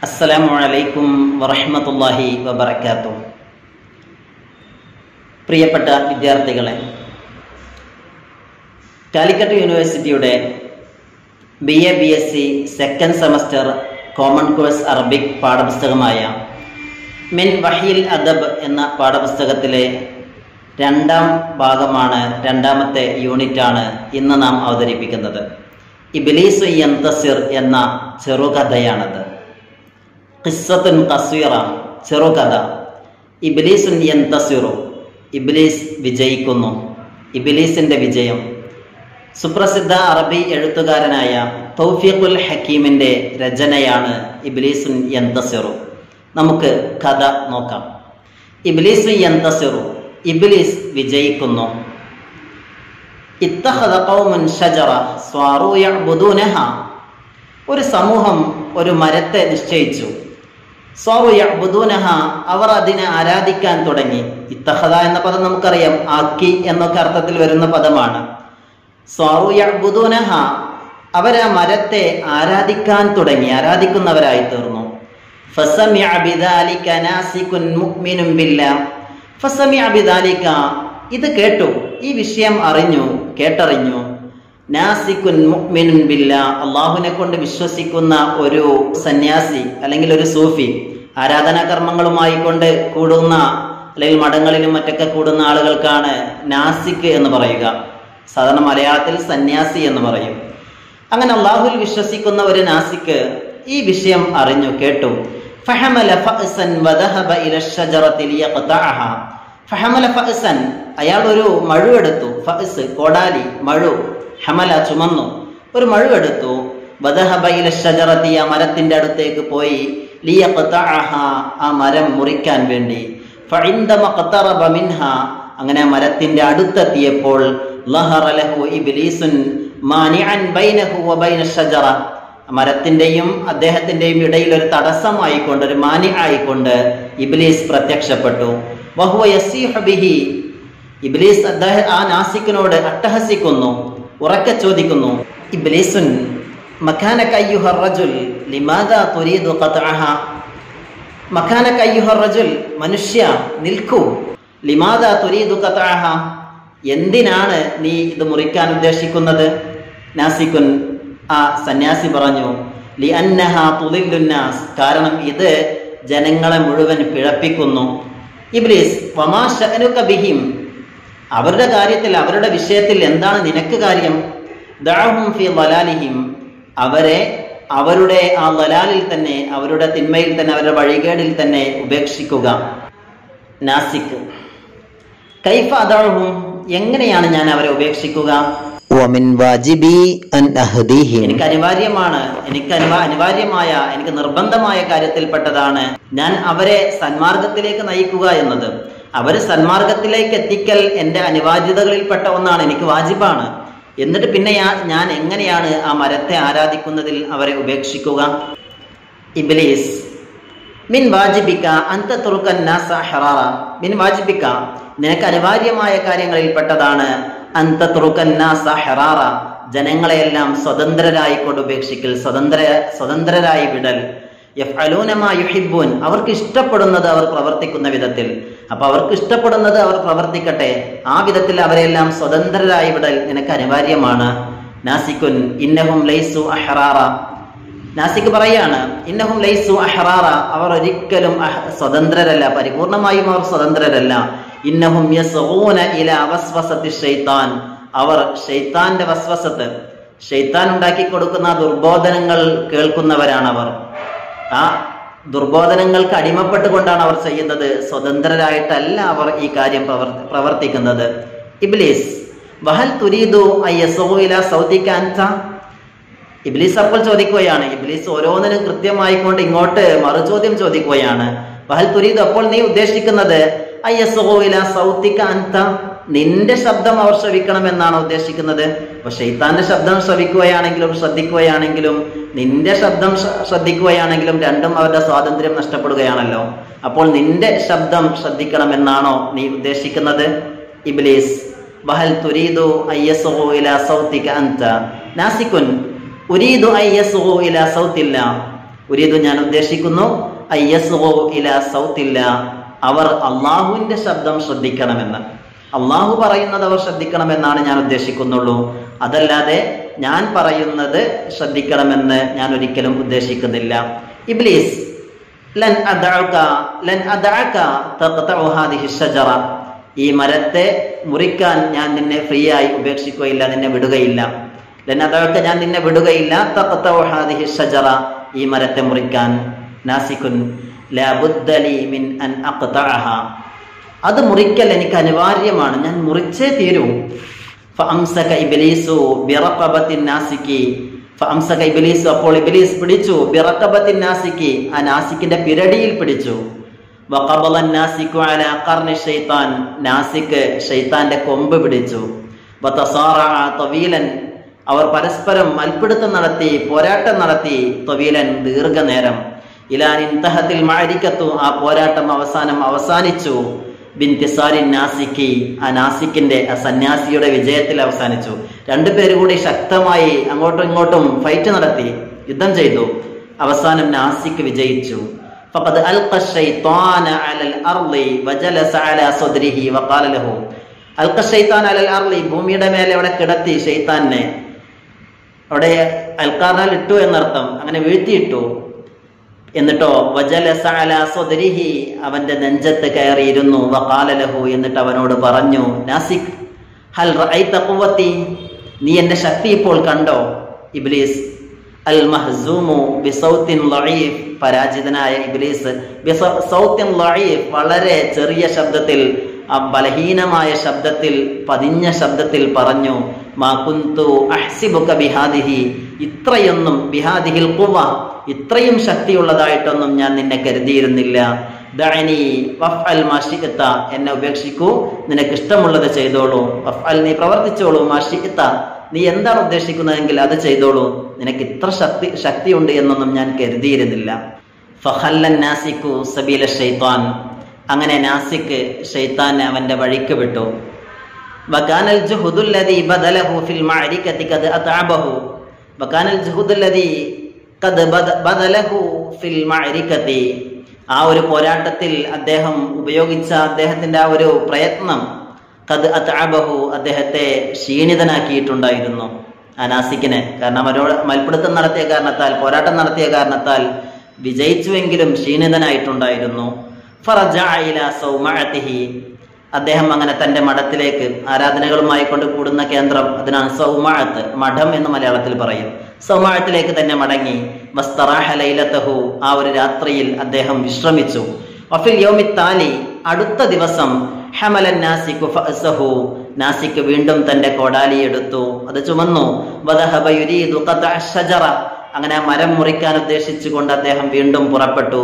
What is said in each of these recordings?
അസ്സലാമു അലൈക്കും വറഹ്മത്തുള്ളാഹി വബറകാത്തു പ്രിയപ്പെട്ട വിദ്യാർത്ഥികളെ കാലിക്കറ്റ് യൂണിവേഴ്സിറ്റിയുടെ B A B S C second semester common course Arabic പാഠപുസ്തകമായ മിൻ വഹീൽ അദബ് എന്ന പാഠപുസ്തകത്തിലെ രണ്ടാം ഭാഗമാണ് രണ്ടാമത്തെ യൂണിറ്റാണ് ഇന്ന് നാം അവതരിപ്പിക്കുന്നത് ഇബിലീസു യന്തസിർ എന്ന ചെറുകഥയാണത് ഖിസ്സത്തുൻ കസീറ ചെറുകഥ ഇബിലീസുൻ യന്തസിറു ഇബിലീസ് വിജയിക്കുന്നു ഇബിലീസിന്റെ വിജയം സുപ്രസിദ്ധ അറബി എഴുത്തുകാരനായ തൗഫീഖുൽ ഹക്കീമിന്റെ രചനയാണ് ഇബിലീസുൻ യന്തസിറു നമുക്ക് കഥ നോക്കാം ഇബിലീസു യന്തസിറു ഇബിലീസ് വിജയിക്കുന്നു ഇത്തഹദ ഖൗമുൻ ഷജറ സ്വാറു യഅ്ബുദൂനഹ ഒരു സമൂഹം ഒരു മരത്തെ നിശ്ചയിച്ചു സ്വാറു യഅ്ബുദൂനഹ അവർ അതിനെ ആരാധിക്കാൻ തുടങ്ങി ഇത്തഹദ എന്ന പദം നമുക്കറിയാം ആക്കി എന്നൊക്കെ അർത്ഥത്തിൽ വരുന്ന പദമാണ് സ്വാറു യഅ്ബുദൂനഹ അവർ ആ മരത്തെ ആരാധിക്കാൻ തുടങ്ങി ആരാധിക്കുന്നവരായി തീർന്നു ഫസമിഅ ബിദാലിക നാസികുൻ മുഅ്മിനുൻ ബില്ലാഹ് ഫസമിഅ ബിദാലിക ഇത് കേട്ടു ഈ വിഷയം അറിഞ്ഞു കേട്ടറിഞ്ഞു നാസിക്കുൻ മുഅ്മിനുൻ ബില്ലാ അള്ളാഹുവിനെ കൊണ്ട് വിശ്വസിക്കുന്ന ഒരു സന്യാസി അല്ലെങ്കിൽ ഒരു സൂഫി ആരാധനാ കർമ്മങ്ങളുമായി കൊണ്ട് കൂടുന്ന അല്ലെങ്കിൽ മഠങ്ങളിലും മറ്റൊക്കെ കൂടുന്ന ആളുകൾക്കാണ് നാസിക് എന്ന് പറയുക സാധാരണ മലയാളത്തിൽ സന്യാസി എന്ന് പറയും അങ്ങനെ അള്ളാഹുൽ വിശ്വസിക്കുന്ന ഒരു നാസിക്ക് ഈ വിഷയം അറിഞ്ഞു കേട്ടു ഫഹമല ഫഅസൻ വദഹബ ഇല ഷജറതി ലിയഖതഅഹ ഫഹമല ഫഅസൻ അയാൾ ഒരു മഴു എടുത്തു ഫഅസ് കോടാലി മഴു ഹമല ചുമന്നു ഒരു മഴു എടുത്തു വദഹബ ഇല ഷജറതി ആ മരത്തിന്റെ അടുത്തേക്ക് പോയി ലിയഖതഅഹ ആ മരം മുറിക്കാൻ വേണ്ടി ഫഇന്ദമ ഖതറബ മിൻഹ അങ്ങനെ ആ മരത്തിന്റെ അടുത്തെത്തിയപ്പോൾ ലഹറ ലഹു ഇബ്ലീസുൻ മാനിഅൻ ബൈനഹു വബൈന ഷജറ മരത്തിന്റെയും അദ്ദേഹത്തിന്റെയും ഇടയിൽ ഒരു തടസ്സമായിക്കൊണ്ട് ഒരു മാനി ആയിക്കൊണ്ട് ഇബ്ലീസ് പ്രത്യക്ഷപ്പെട്ടു വഹുവ യസീഹു ബിഹി ഇബ്ലീസ് അദ്ദേഹം ആ നാസിക്കിനോട് അട്ടഹസിക്കുന്നു ഉറക്കെ ചോദിക്കുന്നു ഇബ്ലീസുൻ മക്കാനക അയ്യുഹ റജുൽ ലിമാദാ തുരീദു ഖത്അഹ മക്കാനക അയ്യുഹ റജുൽ മനുഷ്യ നിൽക്കൂ ലിമാദാ തുരീദു ഖത്അഹ എന്തിനാണ് നീ ഇത് മുറിക്കാൻ ഉദ്ദേശിക്കുന്നത് നാസിക്കുൻ ആ സന്യാസി പറഞ്ഞു ലി അന്നഹ തുലില്ലുന്നാസ് കാരണം ഇത് ജനങ്ങളെ മുഴുവൻ പിഴപ്പിക്കുന്നു ഇബ്ലീസ് വമാശനുക ബിഹിം അവരുടെ കാര്യത്തിൽ അവരുടെ വിഷയത്തിൽ എന്താണ് നിനക്ക് കാര്യം ദഅഹും ഫി വലാലിഹിം അവരെ അവരുടെ ആ വലാലിൽ തന്നെ അവരുടെ തിന്മയിൽ തന്നെ അവരുടെ വഴികേടിൽ തന്നെ ഉപേക്ഷിക്കുക നാസിക് കൈഫ അദഅഹും എങ്ങനെയാണ് ഞാൻ അവരെ ഉപേക്ഷിക്കുക ومن واجبي أن أهديهم എനിക്ക് അനിവാര്യമാണ് എനിക്ക് അനിവാ അനിവാര്യമായ എനിക്ക് നിർബന്ധമായ കാര്യത്തിൽപ്പെട്ടതാണ് ഞാൻ അവരെ സന്മാർഗത്തിലേക്ക് നയിക്കുക എന്നത് അവര് സന്മാർഗത്തിലേക്ക് എത്തിക്കൽ എൻ്റെ അനിവാര്യതകളിൽപ്പെട്ട ഒന്നാണ് എനിക്ക് വാജിബാണ് എന്നിട്ട് പിന്നെ ഞാൻ ഞാൻ എങ്ങനെയാണ് ആ മരത്തെ ആരാധിക്കുന്നതിൽ അവരെ ഉപേക്ഷിക്കുക ഇബ്ലീസ് മിൻ വാജിബിക്ക അന്ത തുറുക്കൻ നാസ ഹറാറ മിൻ വാജിബിക്ക നിനക്ക് അനിവാര്യമായ കാര്യങ്ങളിൽപ്പെട്ടതാണ് അന്ത തുറുക്കൻ നാസ ഹറാറ ജനങ്ങളെയെല്ലാം സ്വതന്ത്രരായി കൊണ്ട് ഉപേക്ഷിക്കൽ സ്വതന്ത്ര സ്വതന്ത്രരായി വിടൽ യഫ്അലൂനമാ യുഹിബ്ബൂൻ അവർക്ക് ഇഷ്ടപ്പെടുന്നത് അവർ പ്രവർത്തിക്കുന്ന വിധത്തിൽ അപ്പൊ അവർക്ക് ഇഷ്ടപ്പെടുന്നത് അവർ പ്രവർത്തിക്കട്ടെ ആ വിധത്തിൽ അവരെല്ലാം സ്വതന്ത്രരായി വിടൽ നിനക്ക് അനിവാര്യമാണ് നാസിക്കുൻ ഇന്നഹും ലൈസു അഹ്റാറ നാസിക് പറയാണ് ഇന്നഹും ലൈസു അഹ്റാറ അവർ ഒരിക്കലും അഹ് സ്വതന്ത്രരല്ല പരിപൂർണമായും അവർ സ്വതന്ത്രരല്ല ഇന്നഹും യസ്ഊന ഇല വസ്വസത്തി ഷൈത്താൻ അവർ ഷെയ്ത്താന്റെ വസ്വസത്ത് ഷെയ്ത്താൻ ഉണ്ടാക്കി കൊടുക്കുന്ന ദുർബോധനങ്ങൾ കേൾക്കുന്നവരാണ് അവർ ആ ദുർബോധനങ്ങൾക്ക് അടിമപ്പെട്ടുകൊണ്ടാണ് അവർ ചെയ്യുന്നത് സ്വതന്ത്രരായിട്ടല്ല അവർ ഈ കാര്യം പ്രവർ- പ്രവർത്തിക്കുന്നത് ഇബ്ലീസ് വഹൽ തുരീദു അയ്യസോയില സൗദിക്കാൻത ഇബ്ലീസ് അപ്പോൾ ചോദിക്കുകയാണ് ഇബ്ലീസ് ഓരോന്നിനും കൃത്യമായിക്കൊണ്ട് ഇങ്ങോട്ട് മറുചോദ്യം ചോദിക്കുകയാണ് വഹൽ തുരീദ് അപ്പോൾ നീ ഉദ്ദേശിക്കുന്നത് അയ്യസോയില സൗത്തിക്ക അന്ത നിന്റെ ശബ്ദം അവർ ശ്രവിക്കണമെന്നാണ് ഉദ്ദേശിക്കുന്നത് അപ്പൊ ഷെയ്ത്താന്റെ ശബ്ദം ശ്രവിക്കുകയാണെങ്കിലും ശ്രദ്ധിക്കുകയാണെങ്കിലും നിന്റെ ശബ്ദം ശ്ര- ശ്രദ്ധിക്കുകയാണെങ്കിലും രണ്ടും അവരുടെ സ്വാതന്ത്ര്യം നഷ്ടപ്പെടുകയാണല്ലോ അപ്പോൾ നിന്റെ ശബ്ദം ശ്രദ്ധിക്കണമെന്നാണോ നീ ഉദ്ദേശിക്കുന്നത് ഇബ്ലീസ് വഹൽ തുരീദു അയ്യസുഹു ഇലാ സൗത്തിക അന്ത നാസിക്കുൻ ഉരീദു അയ്യസുഹു ഇലാ സൗത്തില്ല ഉരീദു ഞാൻ ഉദ്ദേശിക്കുന്നു അയ്യസ്ഗോ ഇല സൗത്തില്ല അവർ അള്ളാഹുവിന്റെ ശബ്ദം ശ്രദ്ധിക്കണമെന്ന് അള്ളാഹു പറയുന്നത് അവർ ശ്രദ്ധിക്കണമെന്നാണ് ഞാൻ ഉദ്ദേശിക്കുന്നുള്ളൂ അതല്ലാതെ ഞാൻ പറയുന്നത് ശ്രദ്ധിക്കണമെന്ന് ഞാൻ ഒരിക്കലും ഉദ്ദേശിക്കുന്നില്ല ഇബ്ലീസ് ലൻ അദഅക ലൻ അദഅക തഖതഉ ഹാദിഹി ഷജറ ഈ മരത്തെ മുറിക്കാൻ ഞാൻ നിന്നെ ഫ്രീ ആയി ഉപേക്ഷിക്കുകയില്ല നിന്നെ വിടുകയില്ല ലൻ അദഅക ഞാൻ നിന്നെ വിടുകയില്ല തഖതഉ ഹാദിഹി ഷജറ ഈ മരത്തെ മുറിക്കാൻ നാസിക്കുൻ ലാ ബുദ്ദ ലി മിൻ അൻ അഖതഅഹ അത് മുറിക്കൽ എനിക്ക് അനിവാര്യമാണ് ഞാൻ മുറിച്ചേ തീരൂ ഫഅംസക ഇബ്ലീസു ബിറഖബത്തിൻ നാസിക്കി ഫഅംസക ഇബ്ലീസ് അപ്പോൾ ഇബ്ലീസ് പിടിച്ചു ബിറഖബത്തിൻ നാസിക്കി ആ നാസിക്കിന്റെ പിരടിയിൽ പിടിച്ചു വഖബല നാസിക്കു അലാ ഖർനി ശൈത്താൻ നാസിക്ക് ശൈത്താന്റെ കൊമ്പ് പിടിച്ചു വതസാറഅ തവീലൻ അവർ പരസ്പരം മൽപ്പിടുത്തം നടത്തി പോരാട്ടം നടത്തി തവീലൻ ദീർഘനേരം ഇലാൻ ഇൻതഹത്തിൽ മാരിക്കത്തു ആ പോരാട്ടം അവസാനം അവസാനിച്ചു ബിൻതിസാരിൻ നാസിക്കി ആ നാസിക്കിന്റെ ആ സന്യാസിയുടെ വിജയത്തിൽ അവസാനിച്ചു രണ്ടുപേര് കൂടി ശക്തമായി അങ്ങോട്ടും ഇങ്ങോട്ടും ഫൈറ്റ് നടത്തി യുദ്ധം ചെയ്തു അവസാനം നാസിക്ക് വിജയിച്ചു فقد ألقى الشيطان على الأرض وجلس على صدره وقال له ألقى الشيطان على الأرض ഭൂമിയുടെ മേലെ അവിടെ കിടത്തി ഷെയ്ത്താനെ അവിടെ അൽക്കാറിനാൽ ഇട്ടു എന്നർത്ഥം അങ്ങനെ വീഴ്ത്തിയിട്ടു എന്നിട്ടോ വജലസ അലാ സ്വദരിഹി അവന്റെ നെഞ്ചത്ത് കയറിയിരുന്നു വഖാലലഹു എന്നിട്ട് അവനോട് പറഞ്ഞു നാസിക് ഹൽ റഅയ്ത ഖുവത്തി നീ എന്റെ ശക്തി ഇപ്പോൾ കണ്ടോ ഇബ്ലീസ് അൽ മഹ്സൂമു ബിസൗത്തിൻ ലഈഫ് പരാജിതനായ ഇബ്ലീസ് ബിസ- സൗത്തിൻ ലഈഫ് വളരെ ചെറിയ ശബ്ദത്തിൽ ആ ബലഹീനമായ ശബ്ദത്തിൽ പതിഞ്ഞ ശബ്ദത്തിൽ പറഞ്ഞു മാ കുന്തു അഹ്സിബുക ബിഹാദിഹി ഇത്രയൊന്നും ബിഹാദിഹിൽ ഖുവ ഇത്രയും ശക്തിയുള്ളതായിട്ടൊന്നും ഞാൻ നിന്നെ കരുതിയിരുന്നില്ല ദഅനി വഫ്അൽ മാ ശിഅ്ത എന്നെ ഉപേക്ഷിക്കൂ നിനക്ക് ഇഷ്ടമുള്ളത് ചെയ്തോളൂ വഫ്അൽ നീ പ്രവർത്തിച്ചോളൂ മാ ശിഅ്ത നീ എന്താണ് ഉദ്ദേശിക്കുന്നതെങ്കിൽ അത് ചെയ്തോളൂ നിനക്ക് ഇത്ര ശക്തി ശക്തിയുണ്ട് എന്നൊന്നും ഞാൻ കരുതിയിരുന്നില്ല ഫഹല്ലൻ നാസിക്കു സബീല ഷൈത്താൻ അങ്ങനെ നാസിക്ക് ഷെയ്ത്താൻ അവന്റെ വഴിക്ക് വിട്ടു وكان الجهد الذي بذله في المعركة قد أتعبه وكان الجهد الذي قد بذ- بذله في المعركة ആ ഒരു പോരാട്ടത്തിൽ അദ്ദേഹം ഉപയോഗിച്ച അദ്ദേഹത്തിന്റെ ആ ഒരു പ്രയത്നം കത് അതാബഹു അദ്ദേഹത്തെ ക്ഷീണിതനാക്കിയിട്ടുണ്ടായിരുന്നു അനാസിക്കിനെ കാരണം അവരോട് മൽപ്പിടുത്തം നടത്തിയ കാരണത്താൽ പോരാട്ടം നടത്തിയ കാരണത്താൽ വിജയിച്ചുവെങ്കിലും ക്ഷീണിതനായിട്ടുണ്ടായിരുന്നു ഫറജഅ ഇലാ സൗമഅതിഹി അദ്ദേഹം അങ്ങനെ തന്റെ മഠത്തിലേക്ക് ആരാധനകളുമായി കൊണ്ട് കൂടുന്ന കേന്ദ്രം അതിനാണ് സൗമാഴത്ത് മഠം എന്ന് മലയാളത്തിൽ പറയും സൗമാഴത്തിലേക്ക് തന്നെ മടങ്ങി വസ്തറാഹ ലൈലത്തഹു ആ ഒരു രാത്രിയിൽ അദ്ദേഹം വിശ്രമിച്ചു വഫിൽ യൗമി താലി അടുത്ത ദിവസം ഹമലൻ നാസിക്കു ഫഅസഹു നാസിക്ക് വീണ്ടും തന്റെ കോടാലി എടുത്തു അത് ചുമന്നു വദഹബ യുരീദു ഖത്അ അഷ്ശജറ അങ്ങനെ ആ മരം മുറിക്കാൻ ഉദ്ദേശിച്ചുകൊണ്ട് അദ്ദേഹം വീണ്ടും പുറപ്പെട്ടു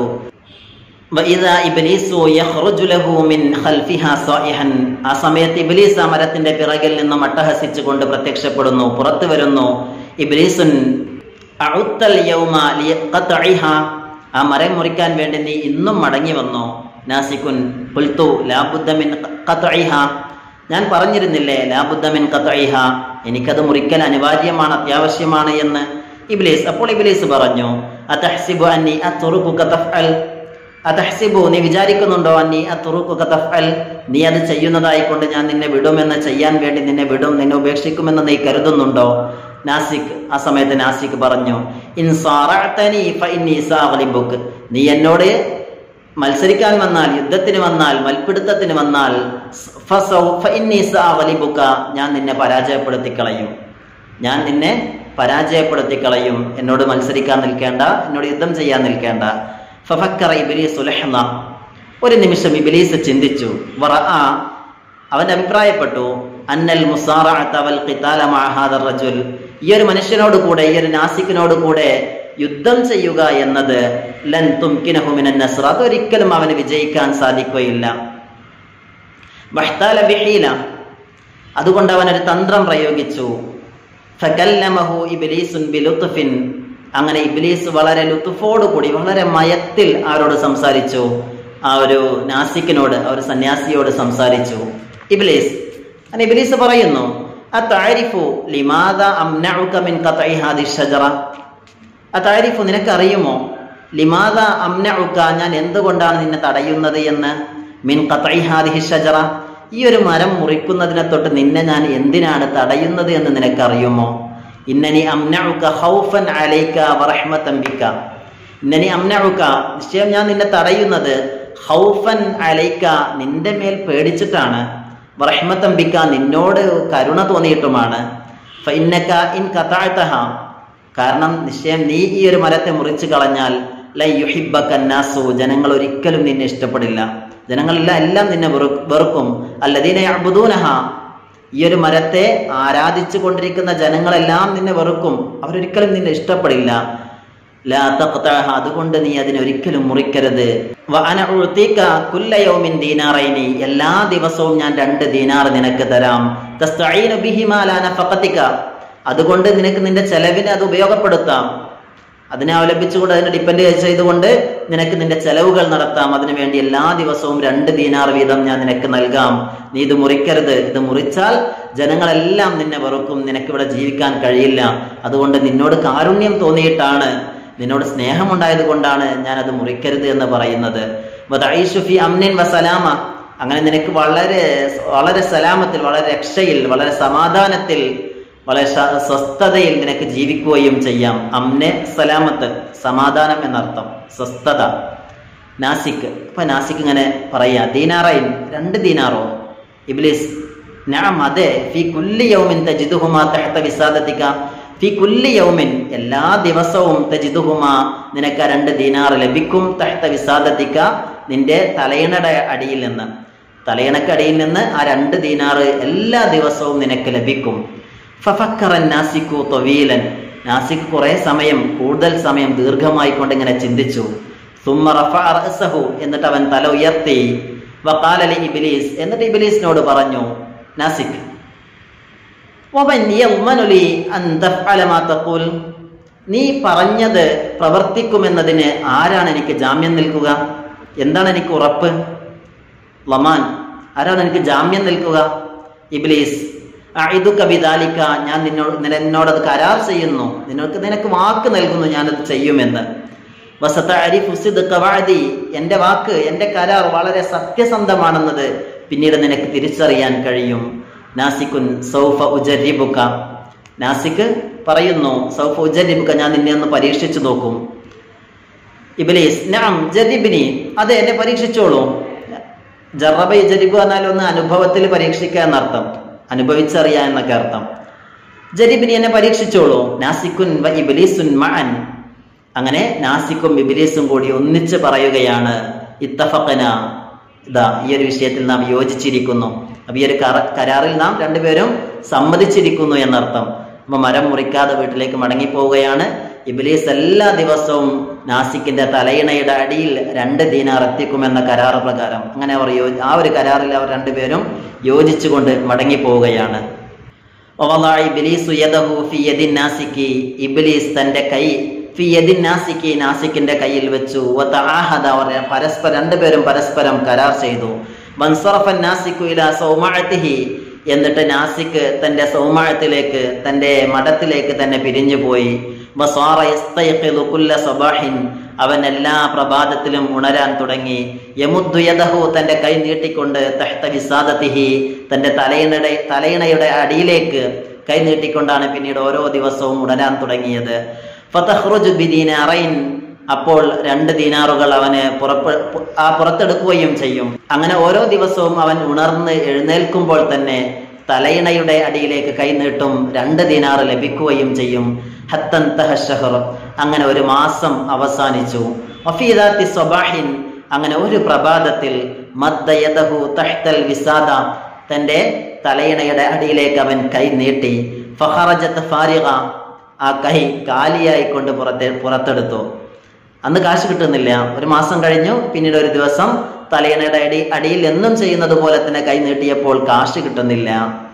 വഇദാ ഇബ്ലീസു യഖ്റുജു ലഹു മിൻ ഖൽഫിഹാ സായിഹൻ ആ സമയത്ത് ഇബ്ലീസ് ആ മരത്തിന്റെ പിറകിൽ നിന്നും അട്ടഹസിച്ചുകൊണ്ട് പ്രത്യക്ഷപ്പെടുന്നു പുറത്തു വരുന്നു ഇബ്ലീസുൻ അഉത്തൽ യൗമ ലിഖത്ഇഹാ ആ മരം മുറിക്കാൻ വേണ്ടി നീ ഇന്നും മടങ്ങി വന്നോ നാസിക്കുൻ ഖുൽതു ലാബുദ്ദ മിൻ ഖത്ഇഹാ ഞാൻ പറഞ്ഞിരുന്നില്ലേ ലാബുദ്ദ മിൻ ഖത്ഇഹാ എനിക്കത് മുറിക്കൽ അനിവാര്യമാണ് അത്യാവശ്യമാണ് എന്ന് ഇബ്ലീസ് അപ്പോൾ ഇബ്ലീസ് പറഞ്ഞു അതഹ്സിബു അന്നി അത്റുകുക തഫ്അൽ അതഹ്സിബു നീ വിചാരിക്കുന്നുണ്ടോ അന്നി അത്തുറുക്കുക തഫ്അൽ നീ അത് ചെയ്യുന്നതായി കൊണ്ട് ഞാൻ നിന്നെ വിടുമെന്ന് ചെയ്യാൻ വേണ്ടി നിന്നെ വിടും നിന്നെ ഉപേക്ഷിക്കുമെന്ന് നീ കരുതുന്നുണ്ടോ നാസിക് ആ സമയത്ത് നാസിക് പറഞ്ഞു ഇൻ സാറഅതനി ഫഇന്നി സാഗ്ലിബുക് നീ എന്നോട് മത്സരിക്കാൻ വന്നാൽ യുദ്ധത്തിന് വന്നാൽ മൽപിടുത്തത്തിന് വന്നാൽ ഫസൗ- ഫഇന്നി സാഗ്ലിബുക ഞാൻ നിന്നെ പരാജയപ്പെടുത്തി കളയും ഞാൻ നിന്നെ പരാജയപ്പെടുത്തി കളയും എന്നോട് മത്സരിക്കാൻ നിൽക്കേണ്ട എന്നോട് യുദ്ധം ചെയ്യാൻ നിൽക്കേണ്ട ഫഫക്കറ ഇബ്ലീസ് ലഹ്ള ഒരു നിമിഷം ഇബ്ലീസ് ചിന്തിച്ചു വറഅ അവൻ അഭിപ്രായപ്പെട്ടു അന്നൽ മുസാറഅത വൽ ഖിതാല മഅ ഹാദർ റജുൽ ഈ ഒരു മനുഷ്യനോട് കൂടെ ഈ ഒരു നാസിക്കിനോട് കൂടെ യുദ്ധം ചെയ്യുക എന്നത് ലൻ തുംകിനഹു മിനൻ നസ്ർ അതൊരിക്കലും അവന് വിജയിക്കാൻ സാധിക്കുകയില്ല വഹ്താല ബിഹീല അതുകൊണ്ട് അവൻ ഒരു തന്ത്രം പ്രയോഗിച്ചു ഫകല്ലമഹു ഇബ്ലീസുൻ ബിലുത്ഫിൻ അങ്ങനെ ഇബ്ലീസ് വളരെ ലുത്തുഫോട് കൂടി വളരെ മയത്തിൽ ആരോട് സംസാരിച്ചു ആ ഒരു നാസിക്കിനോട് ആ ഒരു സന്യാസിയോട് സംസാരിച്ചു ഇബ്ലീസ് അങ്ങനെ ഇബ്ലീസ് പറയുന്നു അതാരിഫു ലിമാദ അംനഉക മിൻ ഖത്ഇ ഹാദി ഷജറ അതാരിഫു നിനക്കറിയുമോ ലിമാദ അംനഉക ഞാൻ എന്തുകൊണ്ടാണ് നിന്നെ തടയുന്നത് എന്ന് മിൻ ഖത്ഇ ഹാദിഹി ഷജറ ഈ ഒരു മരം മുറിക്കുന്നതിനെ തൊട്ട് നിന്നെ ഞാൻ എന്തിനാണ് തടയുന്നത് എന്ന് നിനക്കറിയുമോ ഇന്നനി അംനഉക ഖൗഫൻ അലൈക വറഹ്മതൻ ബിക ഇന്നനി അംനഉക നിശ്ചയം ഞാൻ നിന്നെ തടയുന്നത് ഖൗഫൻ അലൈക നിന്റെ മേൽ പേടിച്ചിട്ടാണ് വറഹ്മതൻ ബിക നിന്നോട് കരുണ തോന്നിയിട്ടുമാണ് ഫഇന്നക ഇൻ ഖതഅതഹ കാരണം നിശ്ചയം നീ ഈ ഒരു മരത്തെ മുറിച്ചു കളഞ്ഞാൽ ലൈ യുഹിബ്ബക നാസു ജനങ്ങൾ ഒരിക്കലും നിന്നെ ഇഷ്ടപ്പെടില്ല ജനങ്ങളെല്ലാം എല്ലാം നിന്നെ വെറു- വെറുക്കും അല്ലദീന യഅ്ബുദൂനഹ ഈ ഒരു മരത്തെ ആരാധിച്ചു കൊണ്ടിരിക്കുന്ന ജനങ്ങളെല്ലാം നിന്നെ വെറുക്കും അവരൊരിക്കലും നിന്നെ ഇഷ്ടപ്പെടില്ല ലാ തഖ്തഅഹ അതുകൊണ്ട് നീ അതിനെ ഒരിക്കലും മുറിക്കരുത് വ അന ഉഅ്തീക കുല്ല യൗമിൻ ദീനാറൈനി എല്ലാ ദിവസവും ഞാൻ രണ്ട് ദീനാർ നിനക്ക് തരാം തസ്തഈനു ബിഹിമാ ലാ നഫഖതിക അതുകൊണ്ട് നിനക്ക് നിന്റെ ചെലവിന് അത് ഉപയോഗപ്പെടുത്താം അതിനെ അവലംബിച്ചുകൊണ്ട് അതിനെ ഡിപ്പെൻഡ് ചെയ്തുകൊണ്ട് നിനക്ക് നിന്റെ ചെലവുകൾ നടത്താം അതിനു വേണ്ടി എല്ലാ ദിവസവും രണ്ട് ദീനാർ വീതം ഞാൻ നിനക്ക് നൽകാം നീ ഇത് മുറിക്കരുത് ഇത് മുറിച്ചാൽ ജനങ്ങളെല്ലാം നിന്നെ വെറുക്കും നിനക്ക് ഇവിടെ ജീവിക്കാൻ കഴിയില്ല അതുകൊണ്ട് നിന്നോട് കാരുണ്യം തോന്നിയിട്ടാണ് നിന്നോട് സ്നേഹമുണ്ടായത് കൊണ്ടാണ് ഞാൻ അത് മുറിക്കരുത് എന്ന് പറയുന്നത് വതഈശു ഫി അംനിൻ വസലാമ അങ്ങനെ നിനക്ക് വളരെ വളരെ സലാമത്തിൽ വളരെ രക്ഷയിൽ വളരെ സമാധാനത്തിൽ വളരെ ശ- സ്വസ്ഥതയിൽ നിനക്ക് ജീവിക്കുകയും ചെയ്യാം അമ്നെ സലാമത്ത് സമാധാനം എന്നർത്ഥം സ്വസ്ഥത നാസിക് അപ്പൊ നാസിക് ഇങ്ങനെ പറയാ ദീനാറൈൻ രണ്ട് ദീനാറോ ഇബ്ലിസ് നാം അതെ ഫി കുല്ലി യൗമിൻ തജിദുഹുമാ തഹത വിസാദത്തിക ഫി കുല്ലി യൗമിൻ എല്ലാ ദിവസവും തജിദുഹുമാ നിനക്ക് ആ രണ്ട് ദീനാർ ലഭിക്കും തഹത വിസാദത്തിക നിന്റെ തലയിണയുടെ അടിയിൽ നിന്ന് തലയിണക്കടിയിൽ നിന്ന് ആ രണ്ട് ദീനാറ് എല്ലാ ദിവസവും നിനക്ക് ലഭിക്കും ഫഫക്കറൻ നാസിക്കു തൊവീലൻ നാസിക് കുറെ സമയം കൂടുതൽ സമയം ദീർഘമായി കൊണ്ട് ഇങ്ങനെ ചിന്തിച്ചു സുമ്മ റഫഅ റഅസഹു എന്നിട്ട് അവൻ തല ഉയർത്തി വഖാല ലി ഇബ്ലീസ് എന്നിട്ട് ഇബ്ലീസിനോട് പറഞ്ഞു നാസിക് വമൻ യഗ്മനു ലി അൻ തഫ്അല മാ തഖൂൽ നീ പറഞ്ഞത് പ്രവർത്തിക്കുമെന്നതിന് ആരാണ് എനിക്ക് ജാമ്യം നിൽക്കുക എന്താണ് എനിക്ക് ഉറപ്പ് ലമാൻ ആരാണ് എനിക്ക് ജാമ്യം നിൽക്കുക ഇബ്ലീസ് അഇദുക ബിദാലിക ഞാൻ നിന്നോട് നിന- നിന്നോടത് കരാർ ചെയ്യുന്നു നിനക്ക് നിനക്ക് വാക്ക് നൽകുന്നു ഞാനത് ചെയ്യുമെന്ന് വസതഅരിഫു സിദ്ഖ വഅദി എന്റെ വാക്ക് എന്റെ കരാർ വളരെ സത്യസന്ധമാണെന്നത് പിന്നീട് നിനക്ക് തിരിച്ചറിയാൻ കഴിയും നാസിക്കുൻ സൗഫ ഉജരിബുക നാസിക്ക് പറയുന്നു സൗഫ ഉജരിബുക ഞാൻ നിന്നെ ഒന്ന് പരീക്ഷിച്ചു നോക്കും ഇബിലീസ് നാം ജരിബിനി അതെ എന്നെ പരീക്ഷിച്ചോളൂ ജറബ ജരിബ് എന്നാൽ ഒന്ന് അനുഭവത്തിൽ പരീക്ഷിക്കുക എന്നർത്ഥം അനുഭവിച്ചറിയാൻ എന്നൊക്കെ അർത്ഥം ജരിബിനി എന്നെ പരീക്ഷിച്ചോളൂ നാസിക്കുൻ വ ഇബിലീസുൻ മഅൻ അങ്ങനെ നാസിക്കും ഇബിലീസും കൂടി ഒന്നിച്ച് പറയുകയാണ് ഇത്തഫഖന ഇതാ ഈ ഒരു വിഷയത്തിൽ നാം യോജിച്ചിരിക്കുന്നു അപ്പൊ ഈ ഒരു കറ- കരാറിൽ നാം രണ്ടുപേരും സമ്മതിച്ചിരിക്കുന്നു എന്നർത്ഥം അപ്പൊ മരം മുറിക്കാതെ വീട്ടിലേക്ക് മടങ്ങിപ്പോവുകയാണ് ഇബിലീസ് എല്ലാ ദിവസവും നാസിക്കിന്റെ തലയിണയുടെ അടിയിൽ രണ്ട് ദീനാർ എത്തിക്കുമെന്ന കരാർ പ്രകാരം അങ്ങനെ അവർ യോ ആ ഒരു കരാറിൽ അവർ രണ്ടുപേരും യോജിച്ചുകൊണ്ട് മടങ്ങിപ്പോവുകയാണ് വവളഅ ഇബ്ലീസു യദഹു ഫി യദി നാസിക്കി ഇബ്ലീസ് തന്റെ കൈ ഫി യദി നാസിക്കി നാസിക്കിന്റെ കയ്യിൽ വെച്ചു വതആഹദ അവർ പരസ്പരം രണ്ടുപേരും പരസ്പരം കരാർ ചെയ്തു വൻസറഫൻ നാസിക്കു ഇലാ സൗമഅതിഹി എന്നിട്ട് നാസിക്ക് തന്റെ സൗമഅത്തിലേക്ക് തന്റെ മഠത്തിലേക്ക് തന്നെ പിരിഞ്ഞു പോയി വസാറ യസ്തൈഖിദു കുല്ല സബാഹിൻ അവൻ എല്ലാ പ്രഭാതത്തിലും ഉണരാൻ തുടങ്ങി യമുദ്ദു യദഹു തന്റെ കൈ നീട്ടിക്കൊണ്ട് തഹ്ത വിസാദത്തിഹി തന്റെ തലയിണയുടെ തലയിണയുടെ അടിയിലേക്ക് കൈ നീട്ടിക്കൊണ്ടാണ് പിന്നീട് ഓരോ ദിവസവും ഉണരാൻ തുടങ്ങിയത് ഫതഖ്റുജു ബിദീനാറൈൻ അപ്പോൾ രണ്ട് ദീനാറുകൾ അവന് പുറപ്പെ ആ പുറത്തെടുക്കുകയും ചെയ്യും അങ്ങനെ ഓരോ ദിവസവും അവൻ ഉണർന്ന് എഴുന്നേൽക്കുമ്പോൾ തന്നെ തലയിണയുടെ അടിയിലേക്ക് കൈനീട്ടും രണ്ട് ദീനാറ് ലഭിക്കുകയും ചെയ്യും ഹത്തൻ തഹഷഹർ അങ്ങനെ ഒരു മാസം അവസാനിച്ചു വഫീദാത്തി സ്വബാഹിൻ അങ്ങനെ ഒരു പ്രഭാതത്തിൽ മദ്ദയദഹു തഹ്തൽ വിസാദ തന്റെ തലയിണയുടെ അടിയിലേക്ക് അവൻ കൈ നീട്ടി ഫഹറജത്ത് ഫാരിക ആ കൈ കാലിയായി കൊണ്ട് പുറത്തെ പുറത്തെടുത്തു അന്ന് കാശ് കിട്ടുന്നില്ല ഒരു മാസം കഴിഞ്ഞു പിന്നീട് ഒരു ദിവസം തലയിണയുടെ അടി അടിയിൽ എന്നും ചെയ്യുന്നത് പോലെ തന്നെ കൈ നീട്ടിയപ്പോൾ കാശ് കിട്ടുന്നില്ല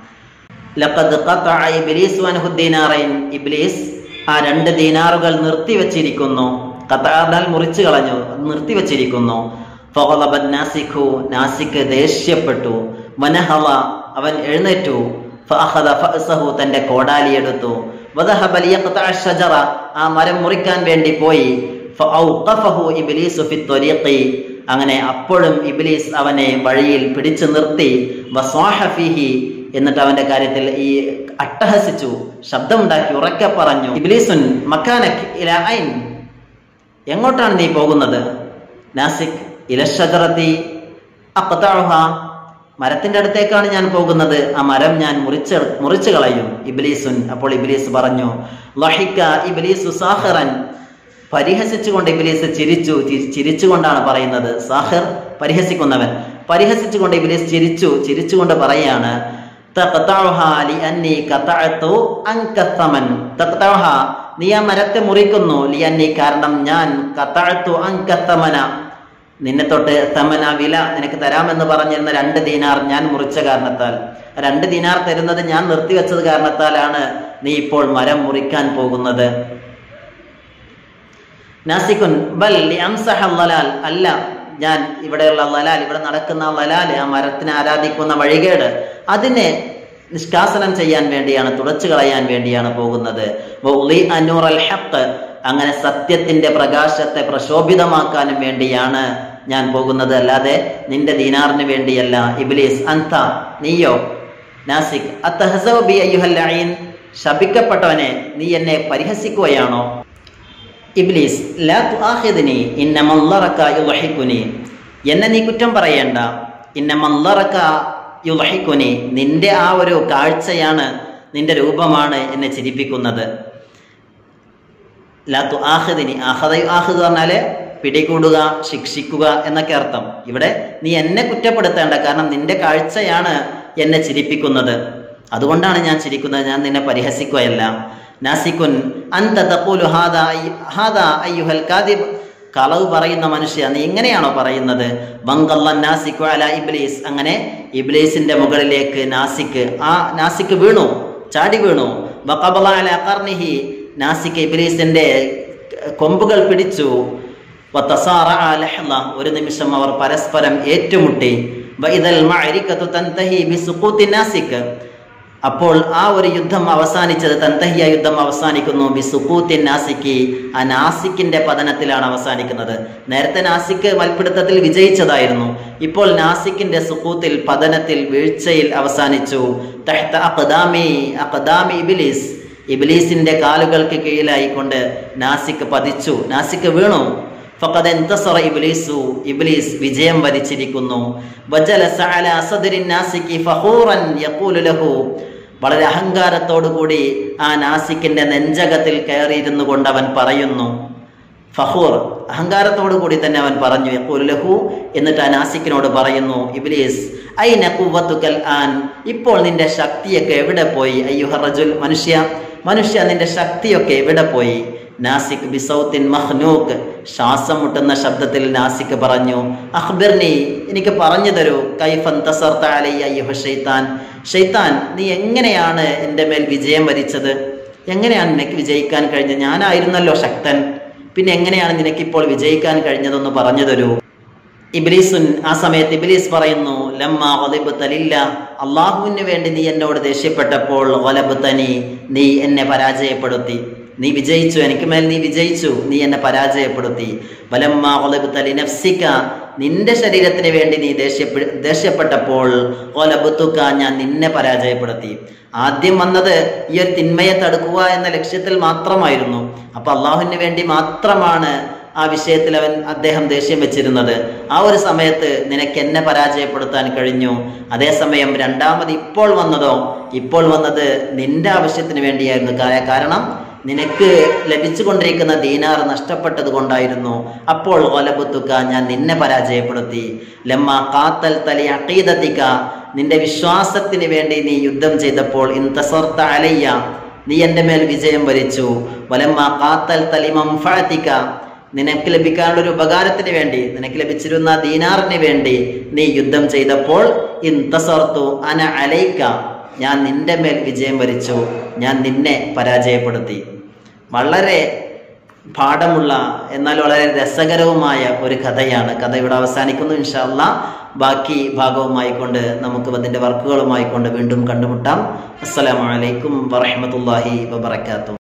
ലഖദ് ഖതഅ ഇബ്ലീസ് വൻഹു ദീനാറൈൻ ഇബ്ലീസ് ആ രണ്ട് ദീനാറുകൾ നിർത്തിവെച്ചിരിക്കുന്നു ഖതഅ മുറിച്ചു കളഞ്ഞു അത് നിർത്തിവെച്ചിരിക്കുന്നു ഫഗളബൻ നാസിഖു നാസിക്ക് ദേഷ്യപ്പെട്ടു വനഹള അവൻ എഴുന്നേറ്റു ഫഅഖദ ഫഅസഹു തന്റെ കോടാലി എടുത്തു വദഹബ ലിയഖതഅ ഷജറ ആ മരം മുറിക്കാൻ വേണ്ടി പോയി ഫഔഖഫഹു ഇബ്ലീസു ഫി ത്വരീഖി അങ്ങനെ അപ്പോഴും ഇബ്ലീസ് അവനെ വഴിയിൽ പിടിച്ചു നിർത്തി വസ്വാഹ ഫീഹി എന്നിട്ട് അവന്റെ കാര്യത്തിൽ ഈ അട്ടഹസിച്ചു ശബ്ദമുണ്ടാക്കി ഉറക്കെ പറഞ്ഞു ഇബ്ലീസുൻ മക്കാനക് ഇല ഐൻ എങ്ങോട്ടാണ് നീ പോകുന്നത് നാസിക് ഇലഷജറത്തി അപ്പത്താഴുഹ മരത്തിന്റെ അടുത്തേക്കാണ് ഞാൻ പോകുന്നത് ആ മരം ഞാൻ മുറിച്ച് മുറിച്ചു കളയും ഇബ്ലീസുൻ അപ്പോൾ ഇബ്ലീസ് പറഞ്ഞു ലഹിക്ക ഇബ്ലീസു സാഹിറൻ പരിഹസിച്ചുകൊണ്ട് ഇബ്ലീസ് ചിരിച്ചു ചി- ചിരിച്ചുകൊണ്ടാണ് പറയുന്നത് സാഹിർ പരിഹസിക്കുന്നവൻ പരിഹസിച്ചുകൊണ്ട് ഇബ്ലീസ് ചിരിച്ചു ചിരിച്ചുകൊണ്ട് പറയാണ് തഖ്തഉഹ ലിഅന്നി ഖതഅതു അൻക സമൻ തഖ്തഉഹ നീ ആ മരത്തെ മുറിക്കുന്നു ലിഅന്നി കാരണം ഞാൻ ഖതഅതു അൻക സമന നിന്നെ തൊട്ട് തമന വില നിനക്ക് തരാമെന്ന് പറഞ്ഞിരുന്ന രണ്ട് ദീനാർ ഞാൻ മുറിച്ച കാരണത്താൽ ആ രണ്ട് ദീനാർ തരുന്നത് ഞാൻ നിർത്തിവെച്ചത് കാരണത്താലാണ് നീ ഇപ്പോൾ മരം മുറിക്കാൻ പോകുന്നത് നാസിക്കുൻ ബൽ ലിഅംസഹ ലലാൽ അല്ല ഞാൻ ഇവിടെയുള്ള ലലാൽ ഇവിടെ നടക്കുന്ന ലലാൽ ആ മരത്തിനെ ആരാധിക്കുന്ന വഴികേട് അതിനെ നിഷ്കാസനം ചെയ്യാൻ വേണ്ടിയാണ് തുടച്ചു കളയാൻ വേണ്ടിയാണ് പോകുന്നത് വൗളി അന്നൂറൽ ഹഖ് അങ്ങനെ സത്യത്തിന്റെ പ്രകാശത്തെ പ്രശോഭിതമാക്കാനും വേണ്ടിയാണ് ഞാൻ പോകുന്നത് അല്ലാതെ നിന്റെ ദീനാറിന് വേണ്ടിയല്ല ഇബ്ലീസ് അന്ത നീയോ നാസിക് അത്തഹസൗ ബി അയ്യുഹൽ ലഈൻ ശപിക്കപ്പെട്ടവനെ നീ എന്നെ പരിഹസിക്കുകയാണോ ഇബ്ലീസ് ലാ തുആഖിദ്നി ഇന്നമല്ലറക യുളഹിക്കുനി എന്നെ നീ കുറ്റം പറയേണ്ട ഇന്നമല്ലറക യുളഹിക്കുനി നിന്റെ ആ ഒരു കാഴ്ചയാണ് നിന്റെ രൂപമാണ് എന്നെ ചിരിപ്പിക്കുന്നത് ലാ തുആഖിദ്നി ആഖദ യുആഖിദ് പറഞ്ഞാല് പിടികൂടുക ശിക്ഷിക്കുക എന്നൊക്കെ അർത്ഥം ഇവിടെ നീ എന്നെ കുറ്റപ്പെടുത്തേണ്ട കാരണം നിന്റെ കാഴ്ചയാണ് എന്നെ ചിരിപ്പിക്കുന്നത് അതുകൊണ്ടാണ് ഞാൻ ചിരിക്കുന്നത് ഞാൻ നിന്നെ പരിഹസിക്കുകയല്ല നാസിക്കുൻ അന്ത തഖൂലു ഹാദാ അയ്യ- ഹാദാ അയ്യുഹൽ കാദിബ് കളവ് പറയുന്ന മനുഷ്യ നീ ഇങ്ങനെയാണോ പറയുന്നത് ബങ്കല്ല നാസിക്കു അല ഇബ്ലീസ് അങ്ങനെ ഇബ്ലീസിന്റെ മുകളിലേക്ക് നാസിക്ക് ആ നാസിക്ക് വീണു ചാടി വീണു വഖബല അല ഖർനിഹി നാസിക്ക് ഇബ്ലീസിന്റെ കൊമ്പുകൾ പിടിച്ചു വതസാറഅ ലഹ്ള. ഒരു നിമിഷം അവർ പരസ്പരം ഏറ്റുമുട്ടി വഇദൽ മഅരികതു തൻതഹി ബിസുഖൂത്തി നാസിക് അപ്പോൾ ആ ഒരു യുദ്ധം അവസാനിച്ചത് തന്തഹിയ യുദ്ധം അവസാനിക്കുന്നു ബിസുഖൂത്തി നാസിക്ക് ആ നാസിക്കിന്റെ പതനത്തിലാണ് അവസാനിക്കുന്നത് നേരത്തെ നാസിക്ക് മൽപിടുത്തത്തിൽ വിജയിച്ചതായിരുന്നു ഇപ്പോൾ നാസിക്കിന്റെ സുഖൂത്തിൽ പതനത്തിൽ വീഴ്ചയിൽ അവസാനിച്ചു തഹ്ത അഖ്ദാമി അഖ്ദാമി ഇബ്ലീസ് ഇബ്ലീസിന്റെ കാലുകൾക്ക് കീഴിലായിക്കൊണ്ട് നാസിക്ക് പതിച്ചു നാസിക്ക് വീണു ഫഖദ് എന്തസറ ഇബ്ലീസു ഇബ്ലീസ് വിജയം വരിച്ചിരിക്കുന്നു വജലസ അലാ സദ്രി നാസിക്കി ഫഖൂറൻ യഖൂലു ലഹു വളരെ അഹങ്കാരത്തോടു കൂടി ആ നാസിക്കിന്റെ നെഞ്ചകത്തിൽ കയറിയിരുന്നു കൊണ്ട് അവൻ പറയുന്നു ഫഹൂർ അഹങ്കാരത്തോടു കൂടി തന്നെ അവൻ പറഞ്ഞു യഖൂലു ലഹു എന്നിട്ട് ആ നാസിക്കിനോട് പറയുന്നു ഇബ്ലീസ് ഐന ഖുവ്വത്തുകൽ ആൻ ഇപ്പോൾ നിന്റെ ശക്തിയൊക്കെ എവിടെ പോയി അയ്യുഹ റജുൽ മനുഷ്യ മനുഷ്യ നിന്റെ ശക്തിയൊക്കെ എവിടെ പോയി നാസിക് ബിസൗത്തിൻ മഹ്നൂക്ക് ശ്വാസം മുട്ടുന്ന ശബ്ദത്തിൽ നാസിക് പറഞ്ഞു അഖ്ബിർനി എനിക്ക് പറഞ്ഞു തരൂ കൈഫൻ തസർത്ത അലയ്യ അയ്യുഹ ഷെയ്ത്താൻ ഷെയ്ത്താൻ നീ എങ്ങനെയാണ് എൻ്റെ മേൽ വിജയം വരിച്ചത് എങ്ങനെയാണ് നിനക്ക് വിജയിക്കാൻ കഴിഞ്ഞത് ഞാനായിരുന്നല്ലോ ശക്തൻ പിന്നെ എങ്ങനെയാണ് നിനക്കിപ്പോൾ വിജയിക്കാൻ കഴിഞ്ഞതെന്ന് പറഞ്ഞു തരൂ ഇബ്ലീസുൻ ആ സമയത്ത് ഇബ്ലീസ് പറയുന്നു ലമ്മ വലിബത്തലില്ല അള്ളാഹുവിന് വേണ്ടി നീ എന്നോട് ദേഷ്യപ്പെട്ടപ്പോൾ വലബത്തനി നീ എന്നെ പരാജയപ്പെടുത്തി നീ വിജയിച്ചു എനിക്ക് മേൽ നീ വിജയിച്ചു നീ എന്നെ പരാജയപ്പെടുത്തി വലമ്മ വലബത്തലി നഫ്സിക്ക നിന്റെ ശരീരത്തിന് വേണ്ടി നീ ദേഷ്യപ്പെ ദേഷ്യപ്പെട്ടപ്പോൾ ഒലബുത്തുക്ക ഞാൻ നിന്നെ പരാജയപ്പെടുത്തി ആദ്യം വന്നത് ഈ ഒരു തിന്മയെ തടുക്കുക എന്ന ലക്ഷ്യത്തിൽ മാത്രമായിരുന്നു അപ്പൊ അള്ളാഹുവിന് വേണ്ടി മാത്രമാണ് ആ വിഷയത്തിൽ അവൻ അദ്ദേഹം ദേഷ്യം വെച്ചിരുന്നത് ആ ഒരു സമയത്ത് നിനക്ക് എന്നെ പരാജയപ്പെടുത്താൻ കഴിഞ്ഞു അതേസമയം രണ്ടാമത് ഇപ്പോൾ വന്നതോ ഇപ്പോൾ വന്നത് നിന്റെ ആവശ്യത്തിന് വേണ്ടിയായിരുന്നു കാ- കാരണം നിനക്ക് ലഭിച്ചുകൊണ്ടിരിക്കുന്ന ദീനാർ നഷ്ടപ്പെട്ടത് കൊണ്ടായിരുന്നു അപ്പോൾ ഒലബുത്തുക്ക ഞാൻ നിന്നെ പരാജയപ്പെടുത്തി ലമ്മ കാത്തൽ തലി അക്കീതത്തിക്ക നിന്റെ വിശ്വാസത്തിന് വേണ്ടി നീ യുദ്ധം ചെയ്തപ്പോൾ ഇന്തസർത്ത അലയ്യ നീ എൻ്റെ മേൽ വിജയം വരിച്ചു വലമ്മ കാത്തൽ തലിമം ഫഴത്തിക്ക നിനക്ക് ലഭിക്കാനുള്ള ഒരു ഉപകാരത്തിന് വേണ്ടി നിനക്ക് ലഭിച്ചിരുന്ന ദീനാറിന് വേണ്ടി നീ യുദ്ധം ചെയ്തപ്പോൾ ഇന്തസർത്തു അന അലൈക്ക ഞാൻ നിന്റെ മേൽ വിജയം വരിച്ചു ഞാൻ നിന്നെ പരാജയപ്പെടുത്തി വളരെ പാഠമുള്ള എന്നാൽ വളരെ രസകരവുമായ ഒരു കഥയാണ് കഥ ഇവിടെ അവസാനിക്കുന്നു ഇൻഷാല്ല ബാക്കി ഭാഗവുമായി കൊണ്ട് നമുക്ക് അതിൻ്റെ വർക്കുകളുമായി കൊണ്ട് വീണ്ടും കണ്ടുമുട്ടാം അസ്സലാമലൈക്കും വറഹമത്തല്ലാഹി വബർക്കാത്തു